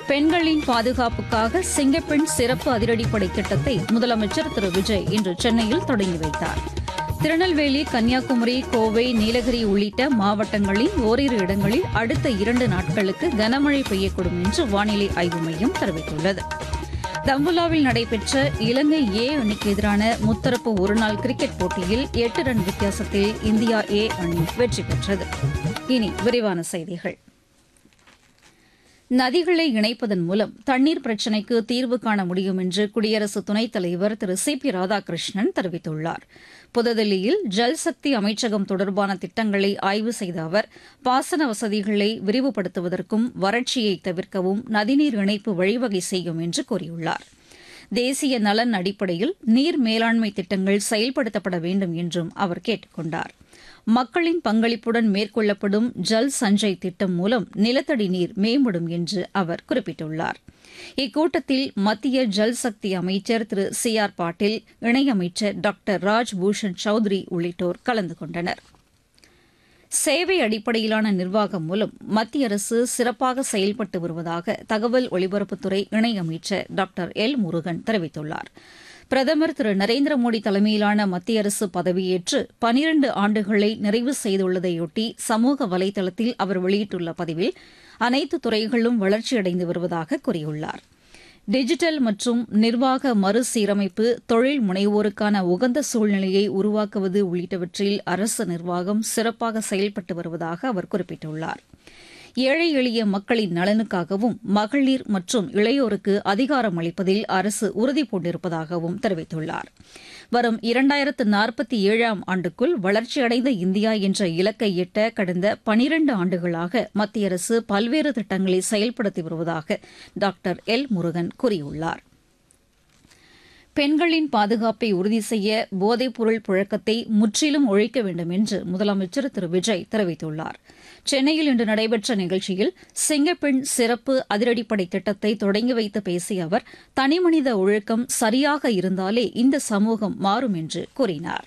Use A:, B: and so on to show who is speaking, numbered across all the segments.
A: பெண்களின் பாதுகாப்புக்காக சிங்கப்பெண் சிறப்பு அதிரடிப்படை திட்டத்தை முதலமைச்சர் திரு விஜய் இன்று சென்னையில் தொடங்கி வைத்தார் திருநெல்வேலி கன்னியாகுமரி கோவை நீலகிரி உள்ளிட்ட மாவட்டங்களில் ஓரிரு இடங்களில் அடுத்த இரண்டு நாட்களுக்கு கனமழை பெய்யக்கூடும் என்று வானிலை ஆய்வு மையம் தெரிவித்துள்ளது தம்புலாவில் நடைபெற்ற இலங்கை ஏ அணிக்கு எதிரான முத்தரப்பு ஒருநாள் கிரிக்கெட் போட்டியில் எட்டு ரன் வித்தியாசத்தில் இந்தியா ஏ அணி வெற்றி பெற்றது இனி விரிவான செய்திகள் நதிகளை இணைப்பதன் மூலம் தண்ணீர் பிரச்சினைக்கு தீர்வு காண முடியும் என்று குடியரசு துணைத் தலைவர் திரு சி பி ராதாகிருஷ்ணன் தெரிவித்துள்ளார் புதுதில்லியில் ஜல்சக்தி அமைச்சகம் தொடர்பான திட்டங்களை ஆய்வு செய்த அவர் பாசன வசதிகளை விரிவுபடுத்துவதற்கும் வறட்சியை தவிர்க்கவும் நதிநீர் இணைப்பு வழிவகை செய்யும் என்று கூறியுள்ளார் தேசிய நலன் அடிப்படையில் நீர் மேலாண்மை திட்டங்கள் செயல்படுத்தப்பட வேண்டும் என்றும் அவர் கேட்டுக் கொண்டார் மக்களின் பங்களிப்புடன் மேற்கொள்ளப்படும் ஜல் சஞ்சய் திட்டம் மூலம் நிலத்தடி நீர் மேம்படும் என்று அவர் குறிப்பிட்டுள்ளார் இக்கூட்டத்தில் மத்திய ஜல் சக்தி அமைச்சர் திரு சி ஆர் பாட்டீல் இணையமைச்சர் டாக்டர் ராஜ்பூஷன் சௌத்ரி உள்ளிட்டோர் கலந்து கொண்டனர் சேவை அடிப்படையிலான நிர்வாகம் மூலம் மத்திய அரசு சிறப்பாக செயல்பட்டு வருவதாக தகவல் ஒலிபரப்புத்துறை இணையமைச்சர் டாக்டர் எல் முருகன் தெரிவித்துள்ளார் பிரதமர் திரு நரேந்திர மோடி தலைமையிலான மத்திய அரசு பதவியேற்று பனிரண்டு ஆண்டுகளை நிறைவு செய்துள்ளதையொட்டி சமூக வலைதளத்தில் அவர் வெளியிட்டுள்ள பதிவில் அனைத்து துறைகளும் வளர்ச்சியடைந்து வருவதாக கூறியுள்ளார் டிஜிட்டல் மற்றும் நிர்வாக மறுசீரமைப்பு தொழில் முனைவோருக்கான உகந்த சூழ்நிலையை உருவாக்குவது உள்ளிட்டவற்றில் அரசு நிர்வாகம் சிறப்பாக செயல்பட்டு வருவதாக அவர் குறிப்பிட்டுள்ளார் ஏழை எளிய மக்களின் நலனுக்காகவும் மகளிர் மற்றும் இளையோருக்கு அதிகாரம் அளிப்பதில் அரசு உறுதிபூண்டிருப்பதாகவும் தெரிவித்துள்ளார் வரும் இரண்டாயிரத்து நாற்பத்தி ஏழாம் ஆண்டுக்குள் வளர்ச்சியடைந்த இந்தியா என்ற இலக்கை எட்ட கடந்த பனிரண்டு ஆண்டுகளாக மத்திய அரசு பல்வேறு திட்டங்களை செயல்படுத்தி வருவதாக டாக்டர் எல் முருகன் கூறியுள்ளார் பெண்களின் பாதுகாப்பை உறுதி செய்ய போதைப்பொருள் புழக்கத்தை முற்றிலும் ஒழிக்க வேண்டும் என்று முதலமைச்சர் திரு விஜய் தெரிவித்துள்ளார் சென்னையில் இன்று நடைபெற்ற நிகழ்ச்சியில் சிங்கப்பெண் சிறப்பு அதிரடிப்படை திட்டத்தை தொடங்கி வைத்து பேசிய அவர் தனிமனித ஒழுக்கம் சரியாக இருந்தாலே இந்த சமூகம் மாறும் என்று கூறினார்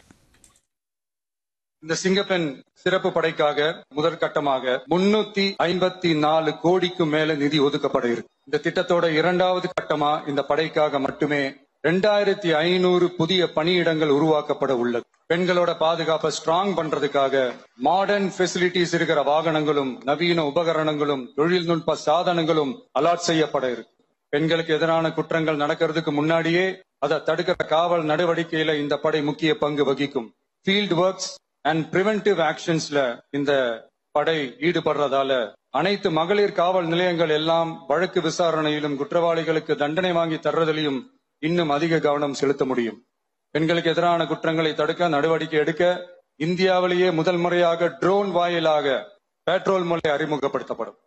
B: இந்த சிங்கப்பெண் சிறப்பு படைக்காக முதற்கட்டமாக முன்னூத்தி ஐம்பத்தி நாலு கோடிக்கும் மேல நிதி ஒதுக்கப்பட இருக்கு இந்த திட்டத்தோட இரண்டாவது கட்டமா இந்த படைக்காக மட்டுமே ரெண்டாயிரத்தி ஐநூறு புதிய பணியிடங்கள் உருவாக்கப்பட உள்ளது பெண்களோட பாதுகாப்பை ஸ்ட்ராங் பண்றதுக்காக மாடர்ன் ஃபெசிலிட்டிஸ் இருக்கிற வாகனங்களும் நவீன உபகரணங்களும் தொழில்நுட்ப சாதனங்களும் அலாட் செய்யப்பட இருக்கு பெண்களுக்கு எதிரான குற்றங்கள் நடக்கிறதுக்கு முன்னாடியே அதை தடுக்கிற காவல் நடவடிக்கையில இந்த படை முக்கிய பங்கு வகிக்கும் ஃபீல்ட் ஒர்க்ஸ் அண்ட் பிரிவென்டிவ் ஆக்ஷன்ஸ்ல இந்த படை ஈடுபடுறதால அனைத்து மகளிர் காவல் நிலையங்கள் எல்லாம் வழக்கு விசாரணையிலும் குற்றவாளிகளுக்கு தண்டனை வாங்கி தர்றதிலையும் இன்னும் அதிக கவனம் செலுத்த முடியும் பெண்களுக்கு எதிரான குற்றங்களை தடுக்க நடவடிக்கை எடுக்க இந்தியாவிலேயே முதல் முறையாக ட்ரோன் வாயிலாக பெட்ரோல் முறை அறிமுகப்படுத்தப்படும்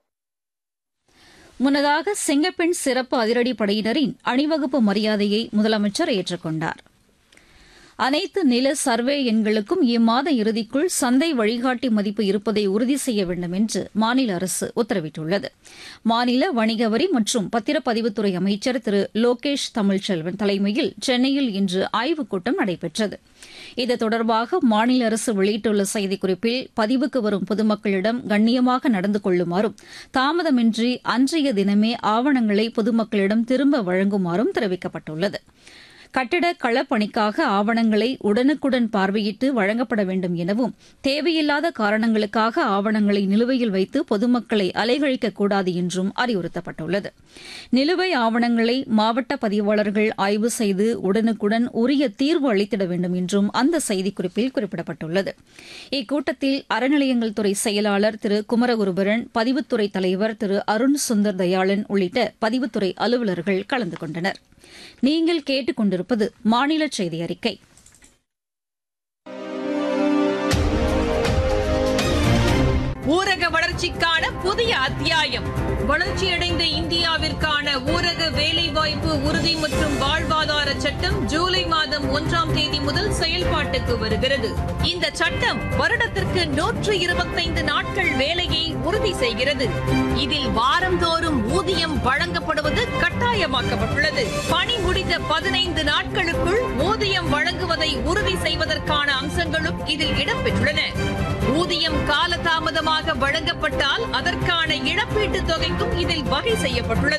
A: முன்னதாக சிங்கப்பெண் சிறப்பு அதிரடிப்படையினரின் அணிவகுப்பு மரியாதையை முதலமைச்சர் ஏற்றுக்கொண்டார் அனைத்து நில சர்வே எண்களுக்கும் இம்மாத இறுதிக்குள் சந்தை வழிகாட்டி மதிப்பு இருப்பதை உறுதி செய்ய வேண்டும் என்று மாநில அரசு உத்தரவிட்டுள்ளது மாநில வணிக வரி மற்றும் பத்திரப்பதிவுத்துறை அமைச்சர் திரு லோகேஷ் தமிழ்ச்செல்வன் தலைமையில் சென்னையில் இன்று ஆய்வுக் கூட்டம் நடைபெற்றது இது தொடர்பாக மாநில அரசு வெளியிட்டுள்ள செய்திக்குறிப்பில் பதிவுக்கு வரும் பொதுமக்களிடம் கண்ணியமாக நடந்து கொள்ளுமாறும் தாமதமின்றி அன்றைய தினமே ஆவணங்களை பொதுமக்களிடம் திரும்ப வழங்குமாறும் தெரிவிக்கப்பட்டுள்ளது கட்டிட களப்பணிக்காக ஆவணங்களை உடனுக்குடன் பார்வையிட்டு வழங்கப்பட வேண்டும் எனவும் தேவையில்லாத காரணங்களுக்காக ஆவணங்களை நிலுவையில் வைத்து பொதுமக்களை அலைகழிக்கக்கூடாது என்றும் அறிவுறுத்தப்பட்டுள்ளது நிலுவை ஆவணங்களை மாவட்ட பதிவாளர்கள் ஆய்வு செய்து உடனுக்குடன் உரிய தீர்வு அளித்திட வேண்டும் என்றும் அந்த செய்திக்குறிப்பில் குறிப்பிடப்பட்டுள்ளது இக்கூட்டத்தில் அறநிலையங்கள் துறை செயலாளர் திரு குமரகுருபரன் பதிவுத்துறை தலைவர் திரு அருண் சுந்தர் தயாளன் உள்ளிட்ட பதிவுத்துறை அலுவலர்கள் கலந்து கொண்டனர் நீங்கள் கேட்டுக்கொண்டிருப்பது மாநில செய்தி அறிக்கை
C: ஊரக வளர்ச்சிக்கான புதிய அத்தியாயம் வளர்ச்சியடைந்த இந்தியாவிற்கான ஊரக வேலைவாய்ப்பு உறுதி மற்றும் வாழ்வாதார சட்டம் ஜூலை மாதம் ஒன்றாம் தேதி முதல் செயல்பாட்டுக்கு வருகிறது இந்த சட்டம் வருடத்திற்கு நூற்று இருபத்தைந்து நாட்கள் வேலையை உறுதி செய்கிறது இதில் வாரந்தோறும் ஊதியம் வழங்கப்படுவது கட்டாயமாக்கப்பட்டுள்ளது பணி முடிந்த பதினைந்து நாட்களுக்குள் ஊதியம் வழங்குவதை உறுதி செய்வதற்கான அம்சங்களும் இதில் இடம்பெற்றுள்ளன ஊதியம் காலதாமதமாக வழங்கப்பட்டால் அதற்கான இழப்பீட்டுத் தொகைக்கும் இதில் வகை செய்யப்பட்டுள்ளது